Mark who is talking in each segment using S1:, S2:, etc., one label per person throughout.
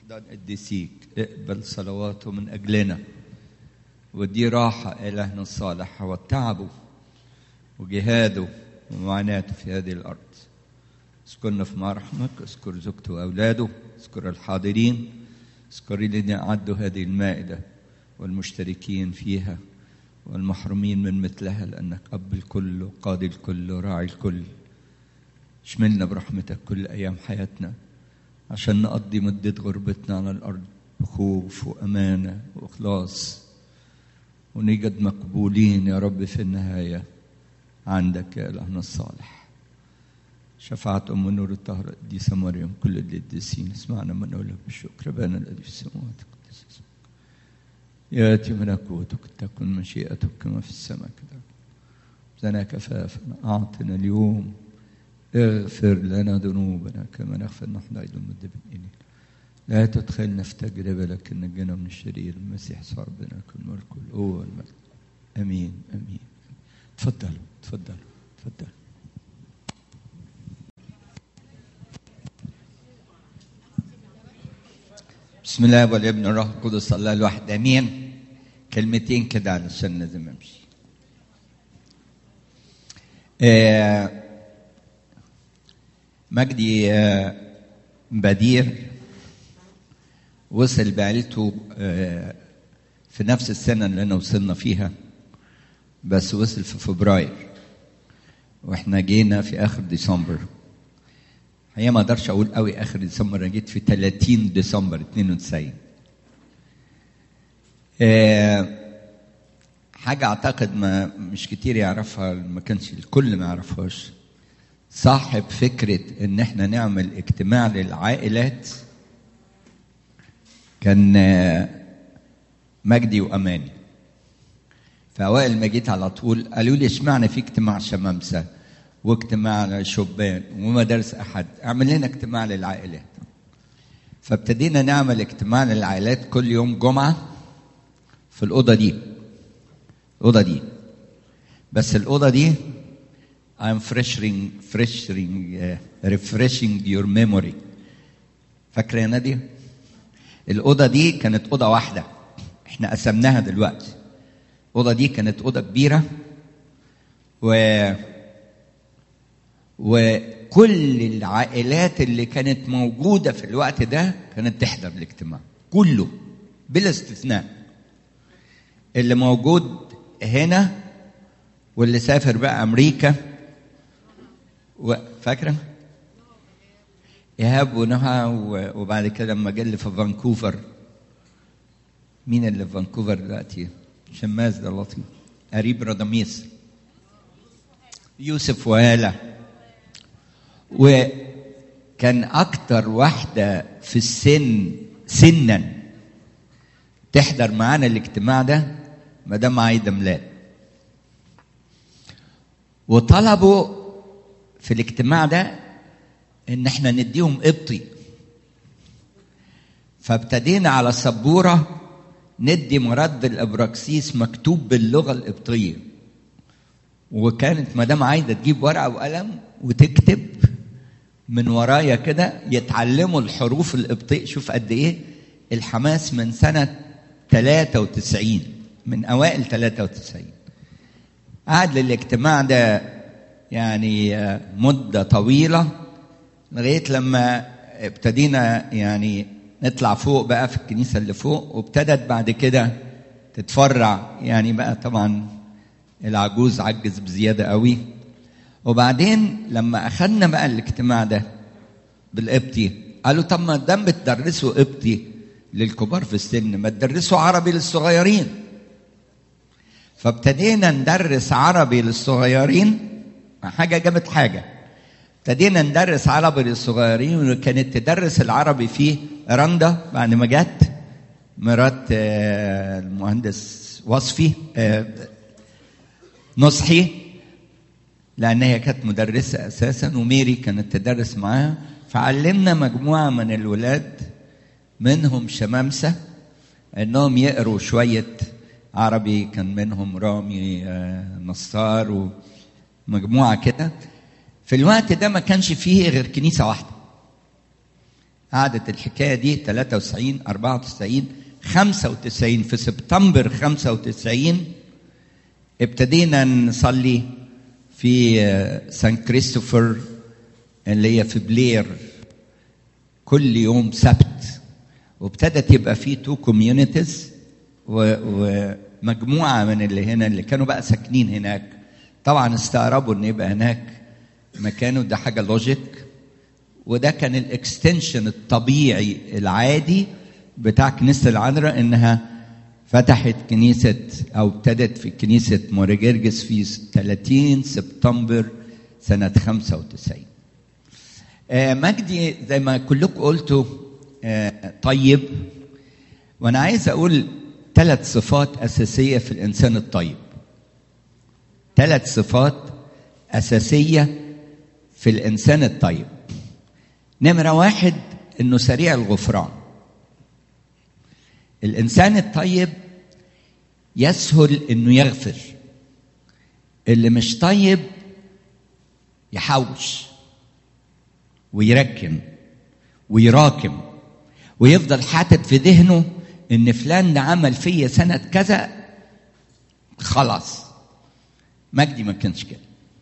S1: احضان قديسيك اقبل صلواته من اجلنا ودي راحة إلهنا الصالح هو تعبه وجهاده ومعاناته في هذه الأرض اذكرنا في مرحمك اذكر زوجته وأولاده اذكر الحاضرين اذكر الذين أعدوا هذه المائدة والمشتركين فيها والمحرومين من مثلها لأنك أب الكل وقاضي الكل وراعي الكل اشملنا برحمتك كل أيام حياتنا عشان نقضي مدة غربتنا على الأرض بخوف وأمانة وإخلاص ونجد مقبولين يا رب في النهاية عندك يا إلهنا الصالح شفاعة أم نور الطاهرة القديسة مريم كل القديسين اسمعنا من نقول لك بالشكر بنا الذي في السماوات القديس اسمك يأتي ملكوتك تكن مشيئتك كما في السماء كذا زنا كفافا أعطنا اليوم اغفر لنا ذنوبنا كما نغفر نحن أيضا المذنبين إليك لا تدخلنا في تجربة لكن نجنا من الشرير المسيح صار بنا كل ملك والقوة والمجد أمين أمين تفضلوا تفضلوا تفضلوا بسم الله والابن والروح القدس الله الواحد امين كلمتين كده علشان لازم امشي آه مجدي آه بدير وصل بعيلته آه في نفس السنة اللي أنا وصلنا فيها بس وصل في فبراير واحنا جينا في آخر ديسمبر هي ما اقدرش اقول قوي اخر ديسمبر انا جيت في 30 ديسمبر 92 آه حاجة أعتقد ما مش كتير يعرفها ما كانش الكل ما يعرفهاش صاحب فكرة إن إحنا نعمل اجتماع للعائلات كان آه مجدي وأماني فأوائل ما جيت على طول قالوا لي اشمعنى في اجتماع شمامسة واجتماع شبان ومدارس أحد اعمل لنا اجتماع للعائلات فابتدينا نعمل اجتماع للعائلات كل يوم جمعة في الأوضة دي الأوضة دي بس الأوضة دي I'm freshing freshing uh, refreshing your memory فاكرة يا نادية؟ الأوضة دي كانت أوضة واحدة احنا قسمناها دلوقتي الأوضة دي كانت أوضة كبيرة و وكل العائلات اللي كانت موجودة في الوقت ده كانت تحضر الاجتماع كله بلا استثناء اللي موجود هنا واللي سافر بقى أمريكا فاكرة؟ إيهاب ونهى وبعد كده لما جه اللي في فانكوفر مين اللي في فانكوفر دلوقتي؟ شماس ده لطيف قريب رضاميس يوسف وهاله وكان أكتر واحدة في السن سنا تحضر معانا الاجتماع ده مدام عايدة ميلاد وطلبوا في الاجتماع ده ان احنا نديهم قبطي فابتدينا على سبورة ندي مرد الابراكسيس مكتوب باللغة القبطية وكانت مدام عايدة تجيب ورقة وقلم وتكتب من ورايا كده يتعلموا الحروف القبطية شوف قد ايه الحماس من سنة 93 من أوائل 93 قعد للاجتماع ده يعني مدة طويلة لغاية لما ابتدينا يعني نطلع فوق بقى في الكنيسة اللي فوق وابتدت بعد كده تتفرع يعني بقى طبعا العجوز عجز بزيادة قوي وبعدين لما اخذنا بقى الاجتماع ده بالقبطي قالوا طب ما دام بتدرسوا قبطي للكبار في السن ما تدرسوا عربي للصغيرين فابتدينا ندرس عربي للصغيرين حاجة جابت حاجة ابتدينا ندرس عربي للصغيرين وكانت تدرس العربي فيه رندا بعد ما جت مرات المهندس وصفي نصحي لان هي كانت مدرسه اساسا وميري كانت تدرس معاها فعلمنا مجموعه من الولاد منهم شمامسه انهم يقروا شويه عربي كان منهم رامي نصار ومجموعه كده في الوقت ده ما كانش فيه غير كنيسه واحده قعدت الحكايه دي 93 94 95 في سبتمبر 95 ابتدينا نصلي في سان كريستوفر اللي هي في بلير كل يوم سبت وابتدت يبقى في تو كوميونيتيز ومجموعه من اللي هنا اللي كانوا بقى ساكنين هناك طبعا استغربوا ان يبقى هناك مكانه ده حاجه لوجيك وده كان الاكستنشن الطبيعي العادي بتاع كنيسه العذراء انها فتحت كنيسه او ابتدت في كنيسه موريجرجس في 30 سبتمبر سنه 95 آه مجدي زي ما كلكم قلتوا آه طيب وانا عايز اقول ثلاث صفات اساسيه في الانسان الطيب ثلاث صفات اساسيه في الانسان الطيب نمره واحد انه سريع الغفران الانسان الطيب يسهل انه يغفر اللي مش طيب يحوش ويركن ويراكم ويفضل حاطط في ذهنه ان فلان ده عمل فيا سنه كذا خلاص مجدي ما كانش كده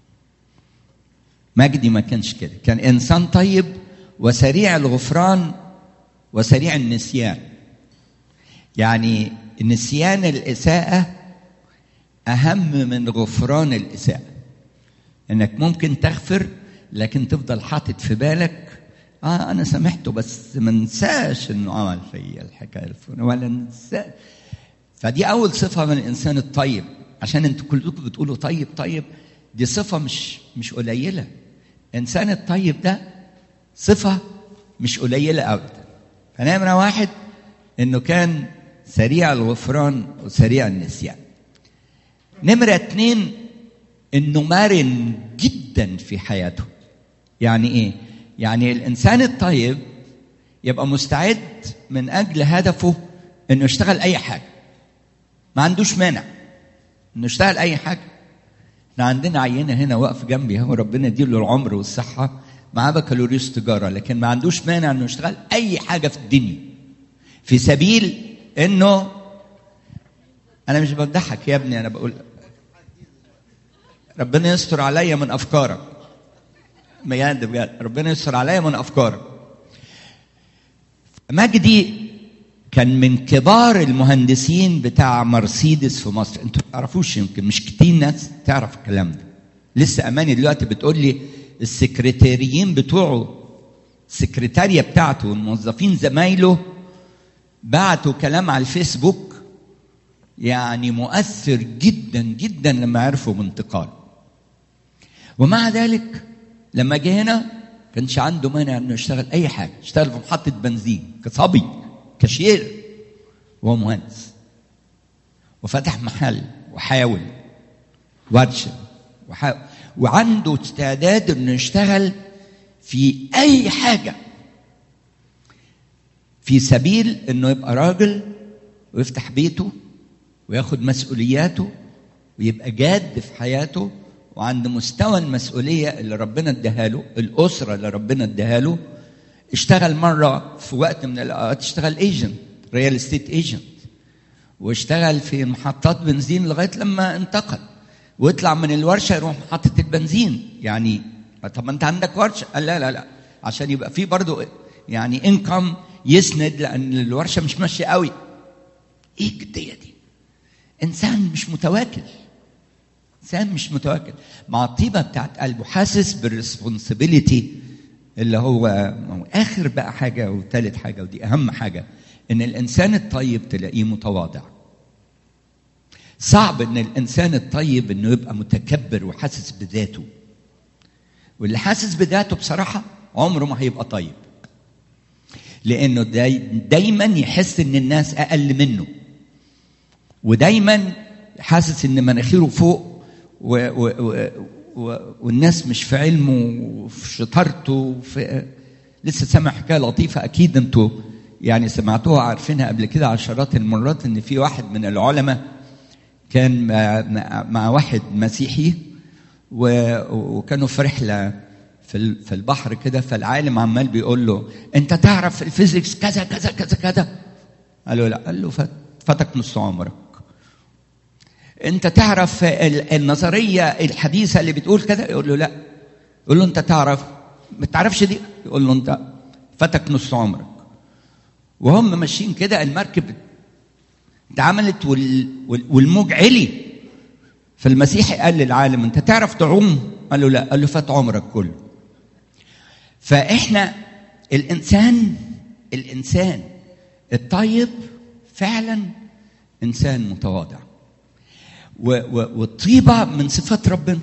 S1: مجدي ما كانش كده كان انسان طيب وسريع الغفران وسريع النسيان يعني نسيان الاساءه اهم من غفران الاساءه انك ممكن تغفر لكن تفضل حاطط في بالك اه انا سامحته بس ما انساش انه عمل فيا الحكايه الفلانيه ولا انسى فدي اول صفه من الانسان الطيب عشان انتوا كلكم بتقولوا طيب طيب دي صفه مش مش قليله الانسان الطيب ده صفه مش قليله ابدا فنمره واحد انه كان سريع الغفران وسريع النسيان نمره اتنين انه مرن جدا في حياته يعني ايه يعني الانسان الطيب يبقى مستعد من اجل هدفه انه يشتغل اي حاجه ما عندوش مانع انه يشتغل اي حاجه احنا عندنا عينه هنا واقف جنبي هو ربنا يديله العمر والصحه معاه بكالوريوس تجاره لكن ما عندوش مانع انه يشتغل اي حاجه في الدنيا في سبيل انه انا مش بمدحك يا ابني انا بقول ربنا يستر عليا من افكارك بجد بجد ربنا يستر عليا من افكارك مجدي كان من كبار المهندسين بتاع مرسيدس في مصر انتوا ما تعرفوش يمكن مش كتير ناس تعرف الكلام ده لسه اماني دلوقتي بتقول لي السكرتيريين بتوعه السكرتاريه بتاعته والموظفين زمايله بعتوا كلام على الفيسبوك يعني مؤثر جدا جدا لما عرفوا بانتقال ومع ذلك لما جه هنا كانش عنده مانع انه يشتغل اي حاجه يشتغل في محطه بنزين كصبي كاشير وهو مهندس وفتح محل وحاول ورشه وحاول وعنده استعداد انه يشتغل في اي حاجه في سبيل انه يبقى راجل ويفتح بيته وياخد مسؤولياته ويبقى جاد في حياته وعند مستوى المسؤوليه اللي ربنا اداها له الاسره اللي ربنا اداها له اشتغل مره في وقت من الاوقات اشتغل ايجنت ريال استيت ايجنت واشتغل في محطات بنزين لغايه لما انتقل ويطلع من الورشه يروح محطه البنزين يعني طب ما انت عندك ورشه قال لا لا لا عشان يبقى في برضه يعني انكم يسند لان الورشه مش ماشيه قوي ايه الجديه دي انسان مش متواكل انسان مش متواكل مع الطيبه بتاعت قلبه حاسس بالريسبونسبيلتي اللي هو اخر بقى حاجه وثالث حاجه ودي اهم حاجه ان الانسان الطيب تلاقيه متواضع صعب ان الانسان الطيب انه يبقى متكبر وحاسس بذاته واللي حاسس بذاته بصراحه عمره ما هيبقى طيب لانه داي دايما يحس ان الناس اقل منه ودايما حاسس ان مناخيره فوق و و و و والناس مش في علمه وفي شطارته وفي لسه سامع حكايه لطيفه اكيد انتوا يعني سمعتوها عارفينها قبل كده عشرات المرات ان في واحد من العلماء كان مع, مع واحد مسيحي وكانوا في رحله في في البحر كده فالعالم عمال بيقول له انت تعرف في الفيزيكس كذا كذا كذا كذا قال له لا قال له فاتك نص عمرك انت تعرف النظريه الحديثه اللي بتقول كذا يقول له لا يقول له انت تعرف ما تعرفش دي يقول له انت فاتك نص عمرك وهم ماشيين كده المركب اتعملت وال... والموج علي فالمسيح قال للعالم انت تعرف تعوم قال له لا قال له فات عمرك كله فاحنا الانسان الانسان الطيب فعلا انسان متواضع و... و... والطيبه من صفات ربنا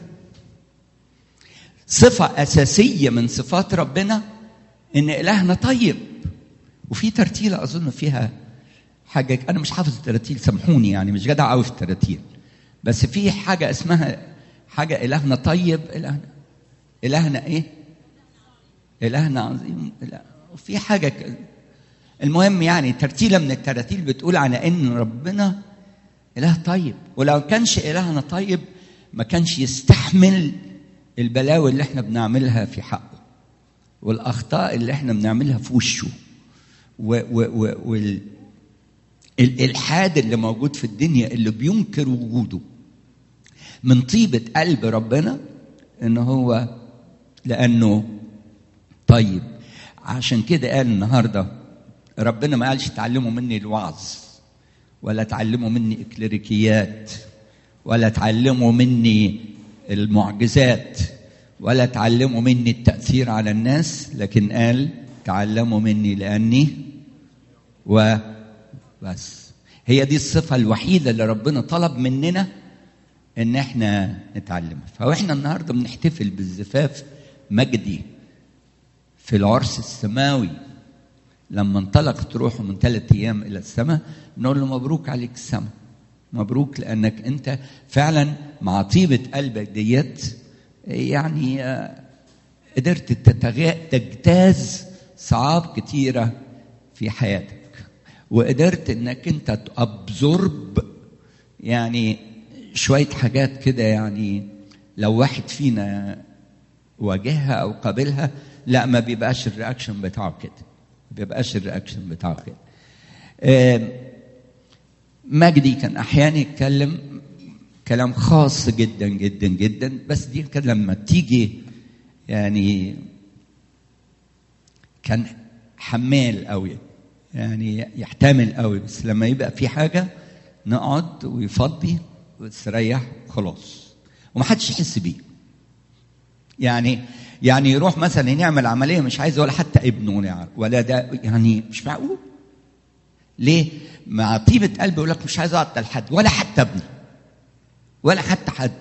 S1: صفه اساسيه من صفات ربنا ان الهنا طيب وفي ترتيله اظن فيها حاجه انا مش حافظ التراتيل سامحوني يعني مش جدع قوي في التراتيل بس في حاجه اسمها حاجه الهنا طيب الهنا الهنا ايه الهنا عظيم لا وفي حاجه ك... المهم يعني ترتيله من التراتيل بتقول على ان ربنا اله طيب ولو كانش الهنا طيب ما كانش يستحمل البلاوي اللي احنا بنعملها في حقه والاخطاء اللي احنا بنعملها في وشه و و و وال الالحاد اللي موجود في الدنيا اللي بينكر وجوده من طيبه قلب ربنا ان هو لانه طيب عشان كده قال النهارده ربنا ما قالش تعلموا مني الوعظ ولا تعلموا مني اكليريكيات ولا تعلموا مني المعجزات ولا تعلموا مني التاثير على الناس لكن قال تعلموا مني لاني و بس هي دي الصفة الوحيدة اللي ربنا طلب مننا إن إحنا نتعلمها، فإحنا النهاردة بنحتفل بالزفاف مجدي في العرس السماوي لما انطلقت روحه من ثلاث أيام إلى السماء نقول له مبروك عليك السماء مبروك لأنك أنت فعلا مع طيبة قلبك ديت يعني قدرت تجتاز صعاب كتيرة في حياتك وقدرت انك انت تابزورب يعني شويه حاجات كده يعني لو واحد فينا واجهها او قابلها لا ما بيبقاش الرياكشن بتاعه كده ما بيبقاش الرياكشن بتاعه كده مجدي كان احيانا يتكلم كلام خاص جدا جدا جدا بس دي كان لما تيجي يعني كان حمال قوي يعني يحتمل قوي بس لما يبقى في حاجه نقعد ويفضي وتستريح خلاص ومحدش يحس بيه يعني يعني يروح مثلا يعمل عمليه مش عايز ولا حتى ابنه ولا ده يعني مش معقول ليه؟ مع طيبة قلبي يقول لك مش عايز اعطل حد ولا حتى ابني ولا حتى حد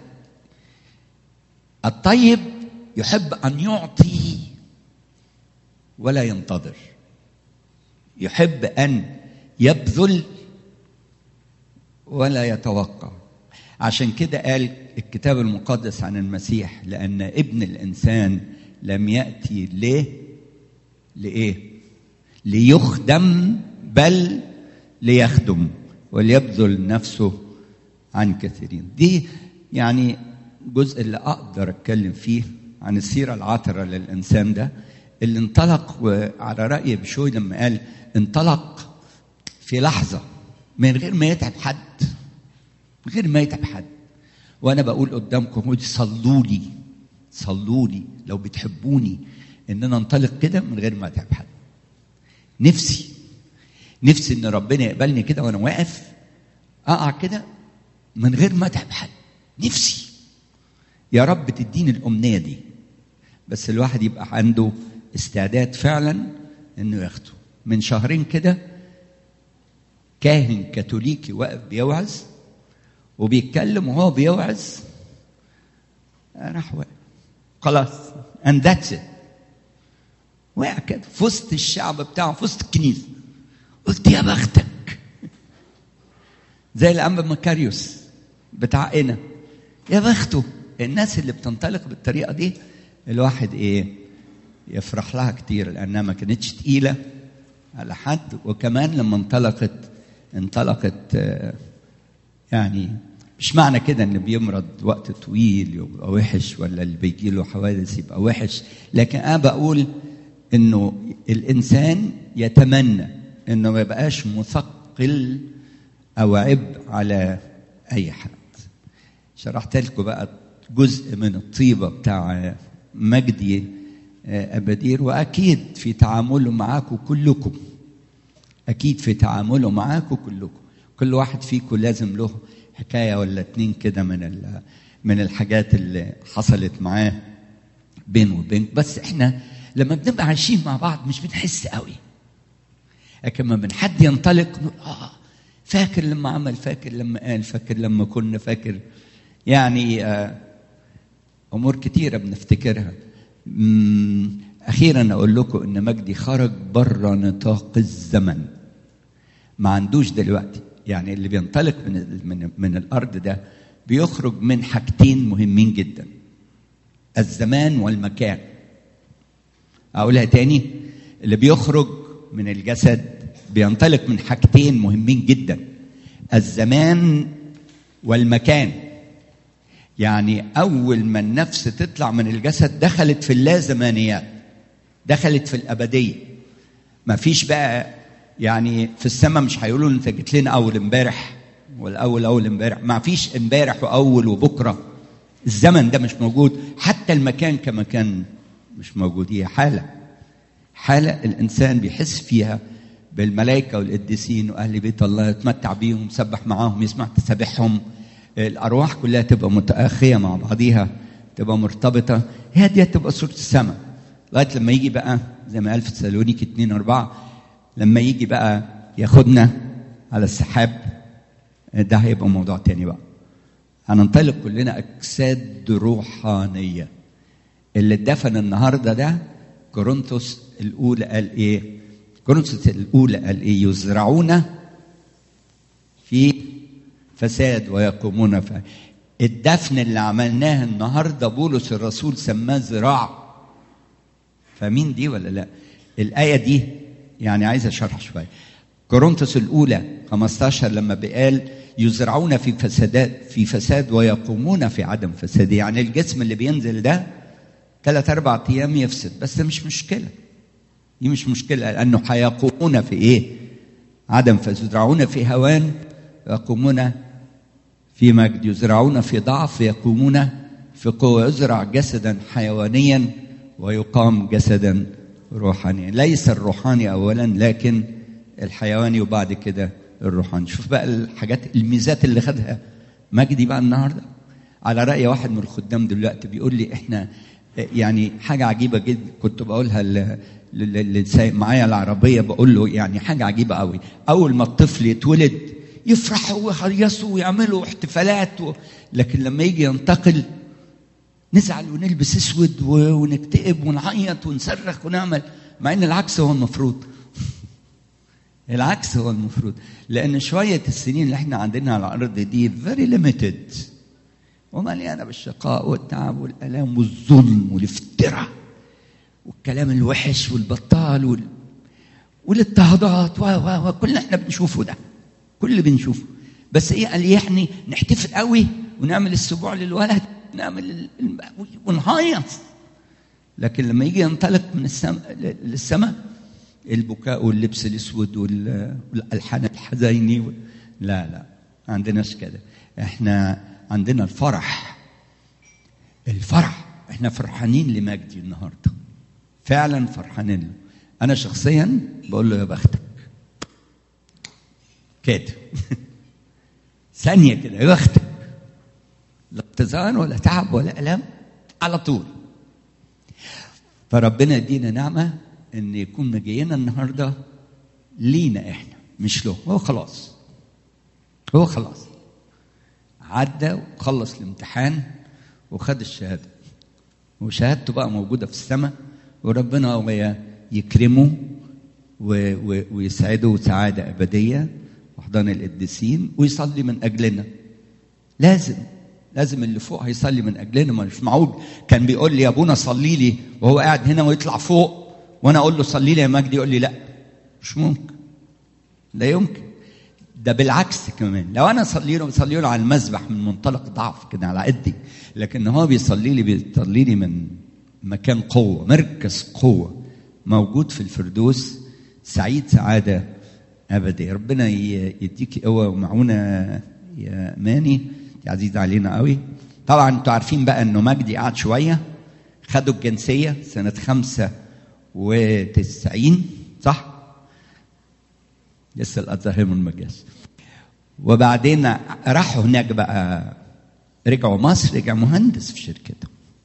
S1: الطيب يحب ان يعطي ولا ينتظر يحب ان يبذل ولا يتوقع عشان كده قال الكتاب المقدس عن المسيح لان ابن الانسان لم ياتي ليه لايه ليخدم بل ليخدم وليبذل نفسه عن كثيرين دي يعني جزء اللي اقدر اتكلم فيه عن السيره العاطره للانسان ده اللي انطلق وعلى راي بشوي لما قال انطلق في لحظه من غير ما يتعب حد من غير ما يتعب حد وانا بقول قدامكم صلوا لي صلوا لي لو بتحبوني ان انا انطلق كده من غير ما اتعب حد نفسي نفسي ان ربنا يقبلني كده وانا واقف اقع كده من غير ما اتعب حد نفسي يا رب تديني الامنيه دي بس الواحد يبقى عنده استعداد فعلا انه ياخده من شهرين كده كاهن كاثوليكي واقف بيوعظ وبيتكلم وهو بيوعظ راح واقف خلاص and that's it وقع كده في وسط الشعب بتاعه في وسط الكنيسه قلت يا بختك زي الانبا مكاريوس بتاع انا يا بخته الناس اللي بتنطلق بالطريقه دي الواحد ايه يفرح لها كتير لانها ما كانتش تقيله على حد وكمان لما انطلقت انطلقت يعني مش معنى كده ان بيمرض وقت طويل يبقى وحش ولا اللي بيجي له حوادث يبقى وحش لكن انا بقول انه الانسان يتمنى انه ما يبقاش مثقل او عبء على اي حد شرحت لكم بقى جزء من الطيبه بتاع مجدي ابدير واكيد في تعامله معاكم كلكم اكيد في تعامله معاكم كلكم كل واحد فيكم لازم له حكايه ولا اتنين كده من من الحاجات اللي حصلت معاه بينه وبينك بس احنا لما بنبقى عايشين مع بعض مش بنحس قوي لكن لما من حد ينطلق نقول اه فاكر لما عمل فاكر لما قال فاكر لما كنا فاكر يعني آه امور كتيره بنفتكرها اخيرا اقول لكم ان مجدي خرج بره نطاق الزمن ما عندوش دلوقتي يعني اللي بينطلق من من من الارض ده بيخرج من حاجتين مهمين جدا الزمان والمكان اقولها تاني اللي بيخرج من الجسد بينطلق من حاجتين مهمين جدا الزمان والمكان يعني اول ما النفس تطلع من الجسد دخلت في اللازمانيات دخلت في الابديه ما فيش بقى يعني في السماء مش هيقولوا انت جيت لنا اول امبارح والاول اول امبارح ما فيش امبارح واول وبكره الزمن ده مش موجود حتى المكان كمكان مش موجود هي حاله حاله الانسان بيحس فيها بالملائكه والقديسين واهل بيت الله يتمتع بيهم يسبح معاهم يسمع تسابيحهم الارواح كلها تبقى متاخيه مع بعضيها تبقى مرتبطه هي دي تبقى صوره السماء لغايه لما يجي بقى زي ما قال في تسالونيك 2 4 لما يجي بقى ياخدنا على السحاب ده هيبقى موضوع تاني بقى هننطلق كلنا اجساد روحانيه اللي اتدفن النهارده ده كورنثوس الاولى قال ايه كورنثوس الاولى قال ايه يزرعون في فساد ويقومون ف الدفن اللي عملناه النهارده بولس الرسول سماه زراعه فمين دي ولا لا الايه دي يعني عايز اشرح شويه كورنثوس الاولى 15 لما بقال يزرعون في فسادات في فساد ويقومون في عدم فساد يعني الجسم اللي بينزل ده ثلاث اربع ايام يفسد بس ده مش مشكله دي مش مشكله لانه هيقومون في ايه عدم فساد يزرعون في هوان يقومون في مجد يزرعون في ضعف يقومون في قوه يزرع جسدا حيوانيا ويقام جسدا روحانيا ليس الروحاني اولا لكن الحيواني وبعد كده الروحاني شوف بقى الحاجات الميزات اللي خدها مجدي بقى النهارده على راي واحد من الخدام دلوقتي بيقول لي احنا يعني حاجه عجيبه جدا كنت بقولها اللي سايق معايا العربيه بقول له يعني حاجه عجيبه قوي اول ما الطفل يتولد يفرحوا ويهيصوا ويعملوا احتفالات و... لكن لما يجي ينتقل نزعل ونلبس اسود ونكتئب ونعيط ونصرخ ونعمل مع ان العكس هو المفروض العكس هو المفروض لان شويه السنين اللي احنا عندنا على الارض دي فيري ليميتد ومليانه بالشقاء والتعب والالام والظلم والافتراء والكلام الوحش والبطال وال... والاضطهادات و و وكل اللي احنا بنشوفه ده كل اللي بنشوفه بس ايه قال يعني نحتفل قوي ونعمل السبوع للولد نعمل ونهيص لكن لما يجي ينطلق من السماء للسماء البكاء واللبس الاسود والالحان الحزيني لا لا ما عندناش كده احنا عندنا الفرح الفرح احنا فرحانين لمجدي النهارده فعلا فرحانين له انا شخصيا بقول له يا بختك كده ثانيه كده يا بختك لا احتضان ولا تعب ولا الام على طول فربنا يدينا نعمه ان يكون مجينا النهارده لينا احنا مش له هو خلاص هو خلاص عدى وخلص الامتحان وخد الشهاده وشهادته بقى موجوده في السماء وربنا يكرمه ويسعده سعاده ابديه وحضان القديسين ويصلي من اجلنا لازم لازم اللي فوق هيصلي من اجلنا مش معقول كان بيقول لي يا ابونا صلي لي وهو قاعد هنا ويطلع فوق وانا اقول له صلي لي يا مجدي يقول لي لا مش ممكن لا يمكن ده بالعكس كمان لو انا اصلي له بصلي له على المذبح من منطلق ضعف كده على قدي لكن هو بيصلي لي بيصلي لي من مكان قوه مركز قوه موجود في الفردوس سعيد سعاده ابديه ربنا يديكي قوه ومعونه يا ماني يا عزيز علينا قوي طبعا انتوا عارفين بقى انه مجدي قعد شويه خدوا الجنسيه سنه 95 صح؟ لسه الازهرهم ما جاش وبعدين راحوا هناك بقى رجعوا مصر رجع مهندس في شركته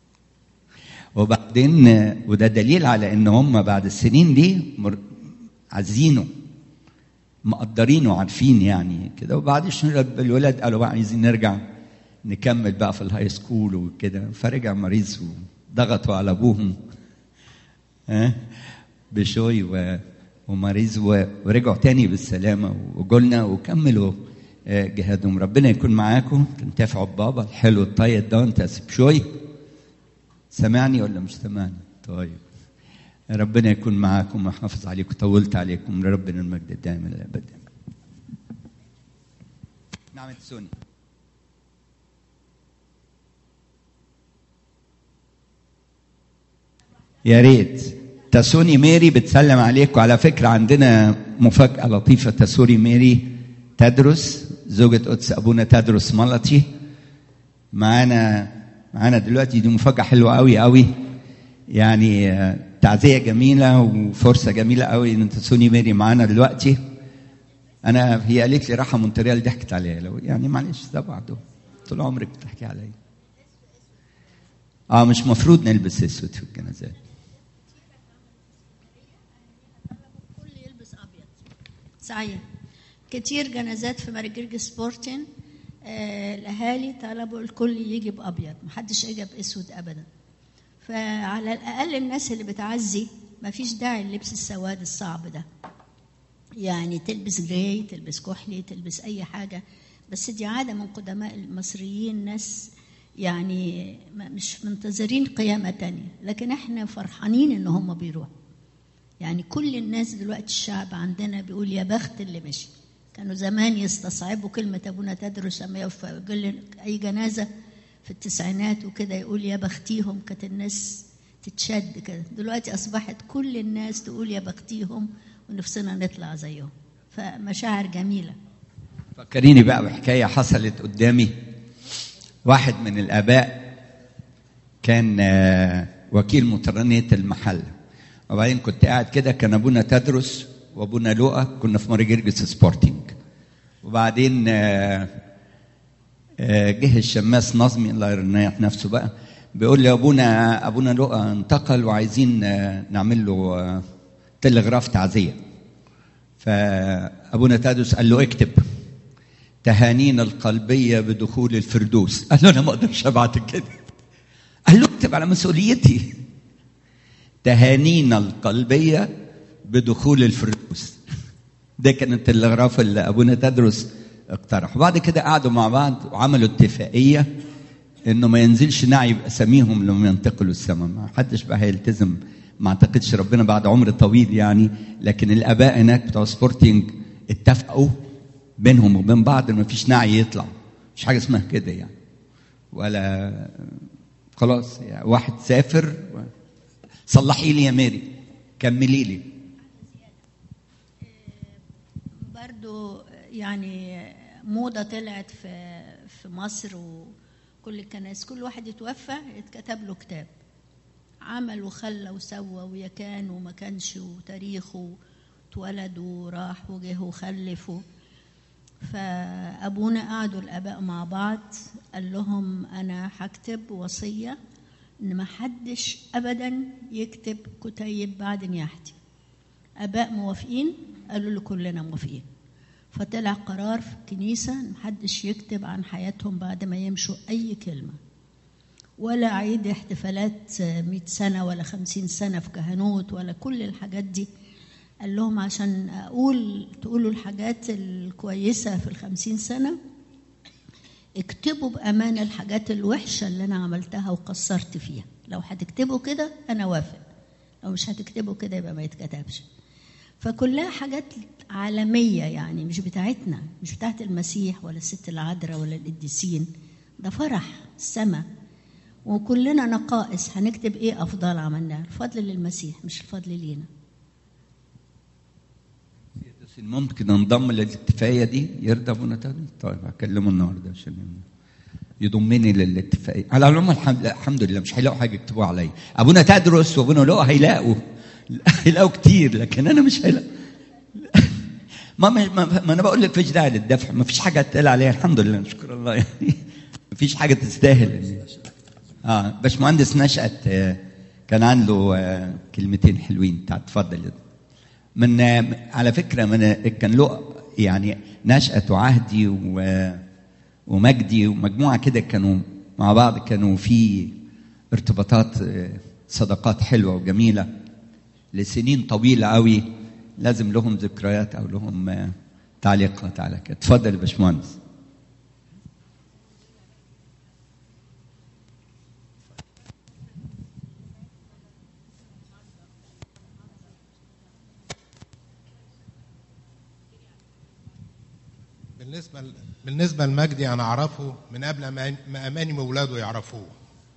S1: وبعدين وده دليل على ان هم بعد السنين دي عايزينه مقدرينه وعارفين يعني كده وبعد الولاد قالوا بقى عايزين نرجع نكمل بقى في الهاي سكول وكده فرجع مريض وضغطوا على ابوهم ها بشوي و ومريض ورجعوا تاني بالسلامة وجولنا وكملوا جهادهم ربنا يكون معاكم تنتفعوا ببابا الحلو الطيب ده انت بشوي سامعني ولا مش سامعني طيب ربنا يكون معاكم ويحافظ عليكم طولت عليكم لربنا المجد دائما الابد نعم سوني يا ريت تسوني ميري بتسلم عليك وعلى فكرة عندنا مفاجأة لطيفة تسوني ميري تدرس زوجة قدس أبونا تدرس ملطي معانا معانا دلوقتي دي مفاجأة حلوة قوي قوي يعني تعزية جميلة وفرصة جميلة قوي إن تسوني ميري معانا دلوقتي أنا هي قالت لي راحة مونتريال ضحكت عليها لو يعني معلش ده بعده طول عمرك بتحكي عليا اه مش مفروض نلبس اسود في الجنازات
S2: صحيح كتير جنازات في مرجرج سبورتين آه الاهالي طلبوا الكل يجي بابيض محدش اجى باسود ابدا فعلى الاقل الناس اللي بتعزي مفيش داعي للبس السواد الصعب ده يعني تلبس جراي تلبس كحلي تلبس اي حاجه بس دي عاده من قدماء المصريين ناس يعني مش منتظرين قيامه تانية لكن احنا فرحانين ان هم بيروحوا يعني كل الناس دلوقتي الشعب عندنا بيقول يا بخت اللي مشي كانوا زمان يستصعبوا كلمة أبونا تدرس أما يقف أي جنازة في التسعينات وكده يقول يا بختيهم كانت الناس تتشد كده دلوقتي أصبحت كل الناس تقول يا بختيهم ونفسنا نطلع زيهم فمشاعر جميلة
S1: فكريني بقى بحكاية حصلت قدامي واحد من الآباء كان وكيل مطرانية المحل وبعدين كنت قاعد كده كان ابونا تدرس وابونا لؤى كنا في مارجرجس سبورتنج وبعدين جه الشماس نظمي الله يريح نفسه بقى بيقول لي ابونا ابونا لؤى انتقل وعايزين نعمل له تلغراف تعزيه فابونا تدرس قال له اكتب تهانينا القلبيه بدخول الفردوس قال له انا ما اقدرش ابعت كده قال له اكتب على مسؤوليتي تهانينا القلبية بدخول الفردوس ده كانت الغرافة اللي أبونا تدرس اقترح وبعد كده قعدوا مع بعض وعملوا اتفاقية انه ما ينزلش نعي باساميهم لما ينتقلوا السماء ما حدش بقى هيلتزم ما اعتقدش ربنا بعد عمر طويل يعني لكن الاباء هناك بتوع سبورتنج اتفقوا بينهم وبين بعض ان ما فيش نعي يطلع مش حاجه اسمها كده يعني ولا خلاص يعني واحد سافر صلحي لي يا ماري كملي لي
S2: برضو يعني موضة طلعت في في مصر وكل الكنائس كل واحد يتوفى يتكتب له كتاب عمل وخلى وسوى ويا كان وما كانش وتاريخه اتولد وراح وجه وخلف فابونا قعدوا الاباء مع بعض قال لهم انا هكتب وصيه ان ما حدش ابدا يكتب كتيب بعد نياحتي اباء موافقين قالوا له كلنا موافقين فطلع قرار في الكنيسه ان محدش يكتب عن حياتهم بعد ما يمشوا اي كلمه ولا عيد احتفالات 100 سنه ولا 50 سنه في كهنوت ولا كل الحاجات دي قال لهم عشان اقول تقولوا الحاجات الكويسه في الخمسين سنه اكتبوا بامانه الحاجات الوحشه اللي انا عملتها وقصرت فيها لو هتكتبوا كده انا وافق لو مش هتكتبوا كده يبقى ما يتكتبش فكلها حاجات عالمية يعني مش بتاعتنا مش بتاعت المسيح ولا الست العذراء ولا القديسين ده فرح السماء وكلنا نقائص هنكتب ايه افضل عملناه الفضل للمسيح مش الفضل لينا
S1: بس ممكن انضم للاتفاقيه دي يرضى ابونا تاني طيب هكلمه النهارده عشان يضمني للاتفاقيه على العموم الحمد, الحمد لله مش هيلاقوا حاجه يكتبوها عليا ابونا تدرس وابونا لؤى هيلاقوا هيلاقوا كتير لكن انا مش هيلاقوا ما, ما, ما انا بقول لك فيش داعي للدفع ما فيش حاجه تقال عليها الحمد لله نشكر الله يعني ما فيش حاجه تستاهل اه باشمهندس نشأت آه كان عنده آه كلمتين حلوين تعال اتفضل من آه على فكره من كان له يعني نشأت وعهدي و ومجدي ومجموعه كده كانوا مع بعض كانوا في ارتباطات صداقات حلوه وجميله لسنين طويله قوي لازم لهم ذكريات او لهم تعليقات على كده اتفضل يا باشمهندس
S3: بالنسبه بالنسبه لمجدي انا اعرفه من قبل ما اماني وولاده يعرفوه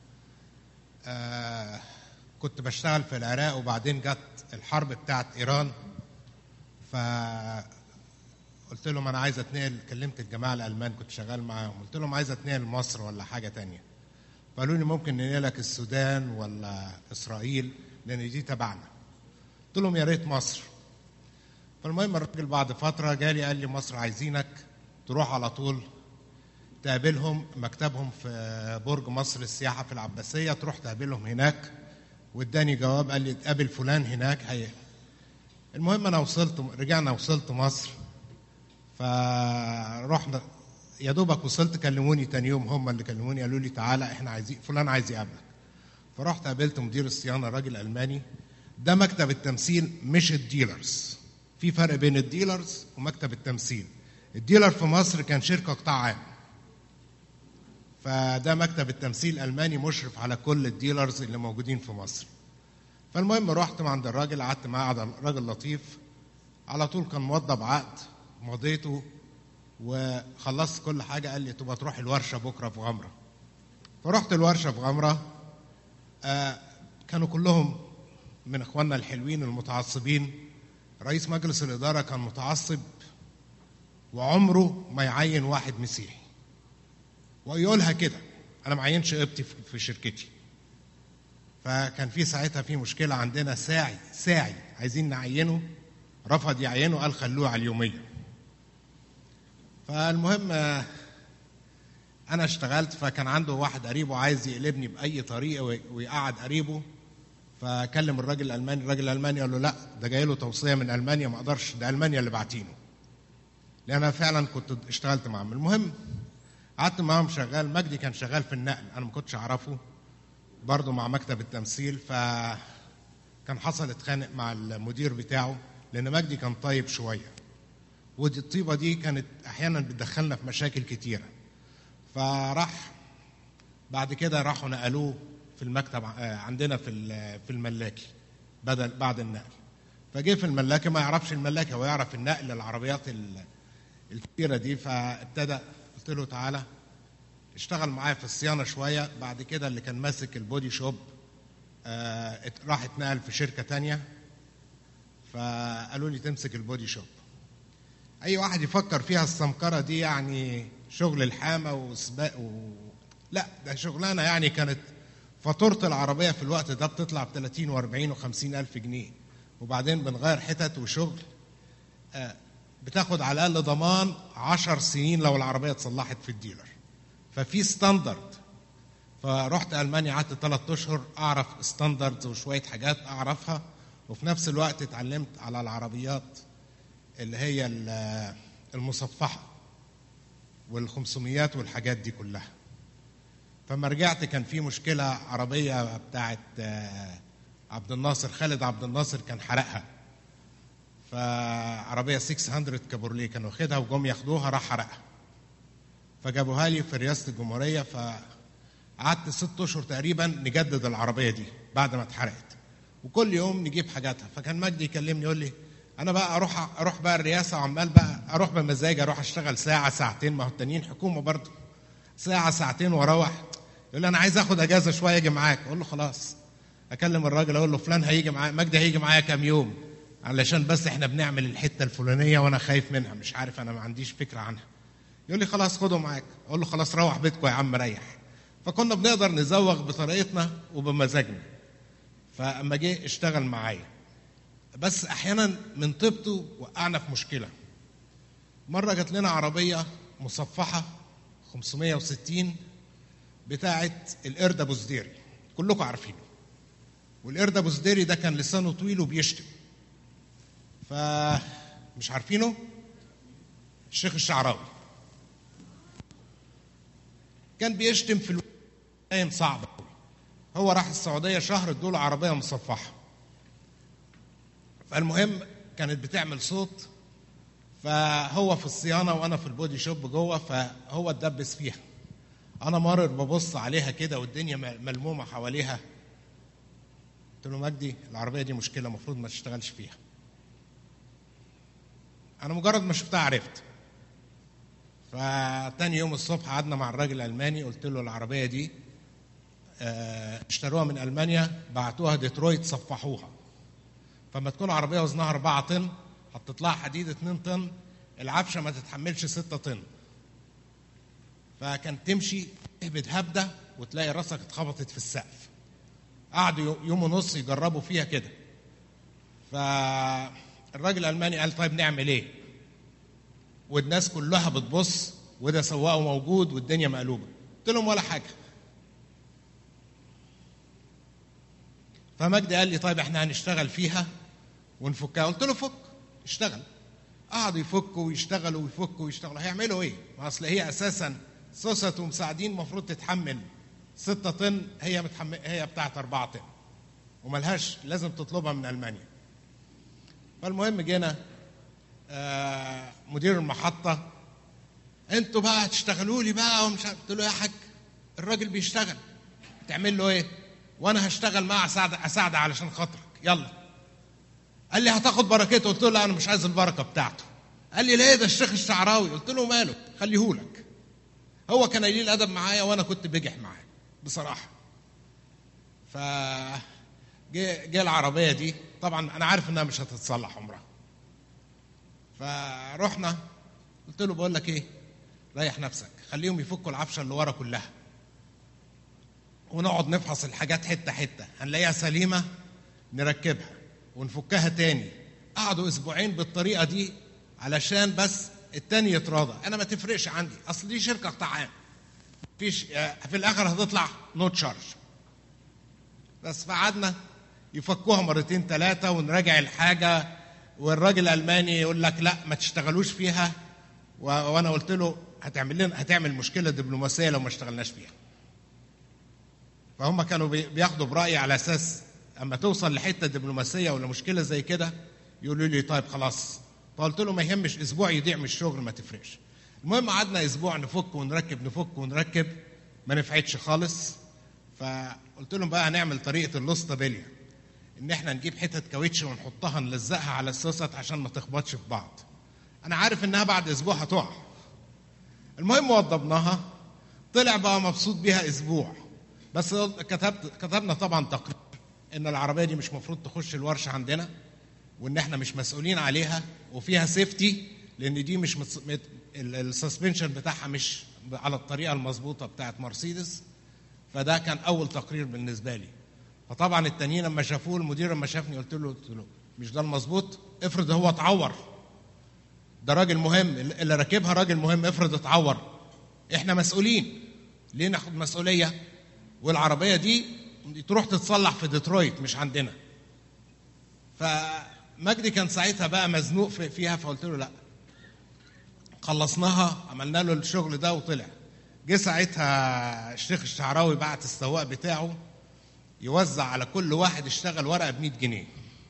S3: آه كنت بشتغل في العراق وبعدين جت الحرب بتاعت ايران ف قلت لهم انا عايز اتنقل كلمت الجماعه الالمان كنت شغال معاهم قلت لهم عايز اتنقل مصر ولا حاجه تانية فقالوا لي ممكن ننقلك السودان ولا اسرائيل لان دي تبعنا قلت لهم يا ريت مصر فالمهم الراجل بعد فتره جالي قال لي مصر عايزينك تروح على طول تقابلهم مكتبهم في برج مصر السياحه في العباسيه تروح تقابلهم هناك واداني جواب قال لي تقابل فلان هناك هي المهم انا وصلت رجعنا وصلت مصر فرحنا يا دوبك وصلت كلموني تاني يوم هم اللي كلموني قالوا لي تعالى احنا عايزين فلان عايز يقابلك فرحت قابلت مدير الصيانه راجل الماني ده مكتب التمثيل مش الديلرز في فرق بين الديلرز ومكتب التمثيل الديلر في مصر كان شركه قطاع عام فده مكتب التمثيل الماني مشرف على كل الديلرز اللي موجودين في مصر فالمهم رحت عند الراجل قعدت معاه قعد راجل لطيف على طول كان موضب عقد مضيته وخلصت كل حاجه قال لي تبقى تروح الورشه بكره في غمره فرحت الورشه في غمره آه كانوا كلهم من اخواننا الحلوين المتعصبين رئيس مجلس الاداره كان متعصب وعمره ما يعين واحد مسيحي ويقولها كده انا ما عينش قبطي في شركتي فكان في ساعتها في مشكله عندنا ساعي ساعي عايزين نعينه رفض يعينه قال خلوه على اليوميه فالمهم انا اشتغلت فكان عنده واحد قريبه عايز يقلبني باي طريقه ويقعد قريبه فكلم الراجل الالماني الراجل الالماني قال له لا ده جاي له توصيه من المانيا ما اقدرش ده المانيا اللي باعتينه لان انا فعلا كنت اشتغلت معاهم المهم قعدت معاهم شغال مجدي كان شغال في النقل انا ما كنتش اعرفه برضه مع مكتب التمثيل ف كان حصل اتخانق مع المدير بتاعه لان مجدي كان طيب شويه ودي الطيبه دي كانت احيانا بتدخلنا في مشاكل كتيره فراح بعد كده راحوا نقلوه في المكتب عندنا في في الملاكي بدل بعد النقل فجه في الملاكي ما يعرفش الملاكي هو يعرف النقل العربيات الكبيره دي فابتدى قلت له تعالى اشتغل معايا في الصيانه شويه بعد كده اللي كان ماسك البودي شوب آه راح اتنقل في شركه تانية فقالوا لي تمسك البودي شوب اي واحد يفكر فيها السمكره دي يعني شغل الحامه وسباق و... لا ده شغلانه يعني كانت فاتوره العربيه في الوقت ده بتطلع ب 30 و40 و50 الف جنيه وبعدين بنغير حتت وشغل آه بتاخد على الاقل ضمان 10 سنين لو العربيه اتصلحت في الديلر ففي ستاندرد فرحت المانيا قعدت ثلاث اشهر اعرف ستاندردز وشويه حاجات اعرفها وفي نفس الوقت اتعلمت على العربيات اللي هي المصفحه والخمسميات والحاجات دي كلها فما رجعت كان في مشكله عربيه بتاعت عبد الناصر خالد عبد الناصر كان حرقها فعربيه 600 كابورليه كانوا واخدها وجم ياخدوها راح حرقها فجابوها لي في رئاسه الجمهوريه فقعدت ست اشهر تقريبا نجدد العربيه دي بعد ما اتحرقت وكل يوم نجيب حاجاتها فكان مجدي يكلمني يقول لي انا بقى اروح اروح بقى الرئاسه وعمال بقى اروح بمزاج اروح اشتغل ساعه ساعتين ما هو التانيين حكومه برضه ساعه ساعتين واروح يقول لي انا عايز اخد اجازه شويه اجي معاك اقول له خلاص اكلم الراجل اقول له فلان هيجي معايا مجدي هيجي معايا كام يوم علشان بس احنا بنعمل الحته الفلانيه وانا خايف منها مش عارف انا ما عنديش فكره عنها يقول لي خلاص خده معاك اقول له خلاص روح بيتكم يا عم ريح فكنا بنقدر نزوغ بطريقتنا وبمزاجنا فاما جه اشتغل معايا بس احيانا من طيبته وقعنا في مشكله مره جات لنا عربيه مصفحه 560 بتاعه القرد ابو زديري كلكم عارفينه والقرد ابو زديري ده كان لسانه طويل وبيشتم فمش عارفينه الشيخ الشعراوي كان بيشتم في ايام صعبه هو راح السعوديه شهر ادوا له عربيه مصفحه فالمهم كانت بتعمل صوت فهو في الصيانه وانا في البودي شوب جوه فهو اتدبس فيها انا مارر ببص عليها كده والدنيا ملمومه حواليها قلت له مجدي العربيه دي مشكله المفروض ما تشتغلش فيها انا مجرد ما شفتها عرفت فتاني يوم الصبح قعدنا مع الراجل الالماني قلت له العربيه دي اشتروها من المانيا بعتوها ديترويت صفحوها فما تكون عربيه وزنها 4 طن حطيت لها حديد 2 طن العفشه ما تتحملش 6 طن فكان تمشي تهبد هبده وتلاقي راسك اتخبطت في السقف قعدوا يوم ونص يجربوا فيها كده فالراجل الالماني قال طيب نعمل ايه والناس كلها بتبص وده سواقه موجود والدنيا مقلوبه قلت لهم ولا حاجه فمجدي قال لي طيب احنا هنشتغل فيها ونفكها قلت له فك اشتغل قعدوا يفكوا ويشتغلوا ويفكوا ويشتغلوا هيعملوا ايه؟ ما اصل هي اساسا سوست ومساعدين المفروض تتحمل 6 طن هي متحمل هي بتاعت 4 طن وملهاش لازم تطلبها من المانيا فالمهم جينا آه مدير المحطه انتوا بقى هتشتغلوا لي بقى ومش قلت له يا حاج الراجل بيشتغل تعمل له ايه؟ وانا هشتغل معاه اساعد اساعد علشان خاطرك يلا قال لي هتاخد بركته قلت له لا انا مش عايز البركه بتاعته قال لي ليه ده الشيخ الشعراوي قلت له ماله خليهولك هو كان قليل الادب معايا وانا كنت بجح معاه بصراحه ف جه جه العربيه دي طبعا انا عارف انها مش هتتصلح عمرها فرحنا قلت له بقول لك ايه ريح نفسك خليهم يفكوا العفشه اللي ورا كلها ونقعد نفحص الحاجات حته حته هنلاقيها سليمه نركبها ونفكها تاني قعدوا اسبوعين بالطريقه دي علشان بس التاني يتراضى انا ما تفرقش عندي اصل دي شركه قطاع عام فيش في الاخر هتطلع نو تشارج بس فقعدنا يفكوها مرتين ثلاثه ونراجع الحاجه والراجل الالماني يقول لك لا ما تشتغلوش فيها وانا قلت له هتعمل لنا هتعمل مشكله دبلوماسيه لو ما اشتغلناش فيها فهم كانوا بياخدوا برايي على اساس اما توصل لحته دبلوماسيه ولا مشكله زي كده يقولوا لي طيب خلاص فقلت له ما يهمش اسبوع يضيع من الشغل ما تفرقش المهم قعدنا اسبوع نفك ونركب نفك ونركب ما نفعتش خالص فقلت لهم بقى هنعمل طريقه اللوستابيليا ان احنا نجيب حتت كاوتش ونحطها نلزقها على السوست عشان ما تخبطش في بعض انا عارف انها بعد اسبوع هتقع المهم وضبناها طلع بقى مبسوط بيها اسبوع بس كتبت كتبنا طبعا تقرير ان العربيه دي مش مفروض تخش الورشه عندنا وان احنا مش مسؤولين عليها وفيها سيفتي لان دي مش متص... السسبنشن بتاعها مش على الطريقه المظبوطه بتاعت مرسيدس فده كان اول تقرير بالنسبه لي فطبعا التانيين لما شافوه المدير لما شافني قلت له قلت له مش ده المظبوط افرض هو اتعور ده راجل مهم اللي راكبها راجل مهم افرض اتعور احنا مسؤولين ليه ناخد مسؤوليه والعربيه دي تروح تتصلح في ديترويت مش عندنا فمجدي كان ساعتها بقى مزنوق فيها فقلت له لا خلصناها عملنا له الشغل ده وطلع جه ساعتها الشيخ الشعراوي بعت السواق بتاعه يوزع على كل واحد اشتغل ورقه ب 100 جنيه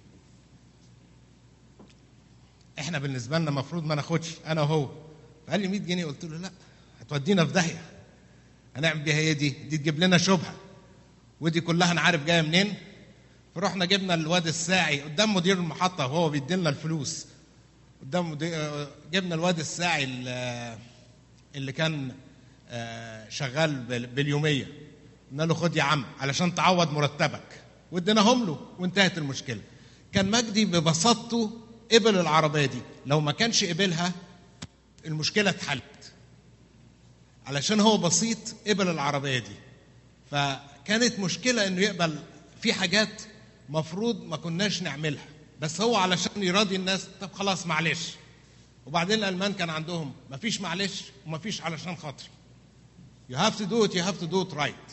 S3: احنا بالنسبه لنا المفروض ما ناخدش انا وهو فقال لي 100 جنيه قلت له لا هتودينا في داهيه هنعمل بيها ايه دي دي تجيب لنا شبهه ودي كلها انا عارف جايه منين فرحنا جبنا الواد الساعي قدام مدير المحطه وهو بيدينا الفلوس قدام مدير جبنا الواد الساعي اللي اللي كان آه، شغال بال- باليوميه قلنا له خد يا عم علشان تعوض مرتبك واديناهم له وانتهت المشكله كان مجدي ببساطته قبل العربيه دي لو ما كانش قبلها المشكله اتحلت علشان هو بسيط قبل العربيه دي فكانت مشكله انه يقبل في حاجات مفروض ما كناش نعملها بس هو علشان يراضي الناس طب خلاص معلش وبعدين الالمان كان عندهم ما فيش معلش وما فيش علشان خاطري you have to do it you have to do it right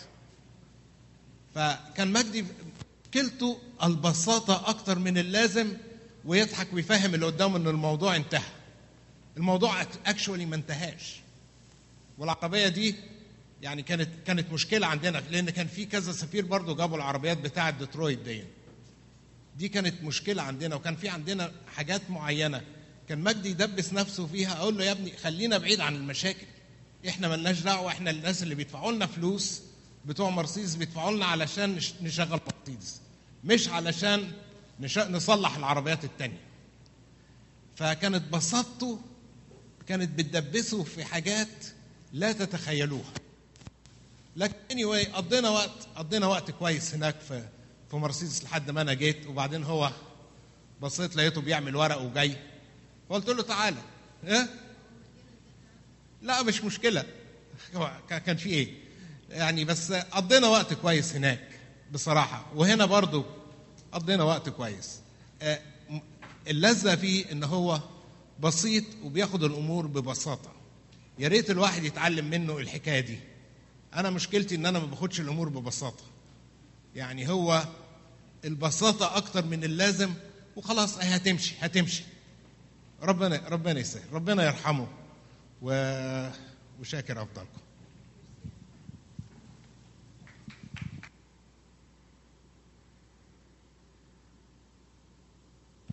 S3: فكان مجدي مشكلته البساطة أكتر من اللازم ويضحك ويفهم اللي قدامه إن الموضوع انتهى الموضوع اكشولي ما انتهاش والعربية دي يعني كانت كانت مشكلة عندنا لأن كان في كذا سفير برضو جابوا العربيات بتاعة ديترويت دي دي كانت مشكلة عندنا وكان في عندنا حاجات معينة كان مجدي يدبس نفسه فيها أقول له يا ابني خلينا بعيد عن المشاكل احنا ملناش دعوة احنا الناس اللي بيدفعوا لنا فلوس بتوع مرسيدس بيدفعوا لنا علشان نش- نشغل مرسيدس مش علشان نش- نصلح العربيات التانية فكانت بساطته كانت بتدبسه في حاجات لا تتخيلوها لكن anyway قضينا وقت قضينا وقت كويس هناك في في مرسيدس لحد ما انا جيت وبعدين هو بصيت لقيته بيعمل ورق وجاي فقلت له تعالى ايه لا مش مشكله هو كان كان في ايه يعني بس قضينا وقت كويس هناك بصراحه وهنا برضو قضينا وقت كويس آه، م- اللذه فيه ان هو بسيط وبياخد الامور ببساطه يا ريت الواحد يتعلم منه الحكايه دي انا مشكلتي ان انا ما باخدش الامور ببساطه يعني هو البساطه اكتر من اللازم وخلاص اهي هتمشي هتمشي ربنا ربنا يسهل ربنا يرحمه و... وشاكر افضلكم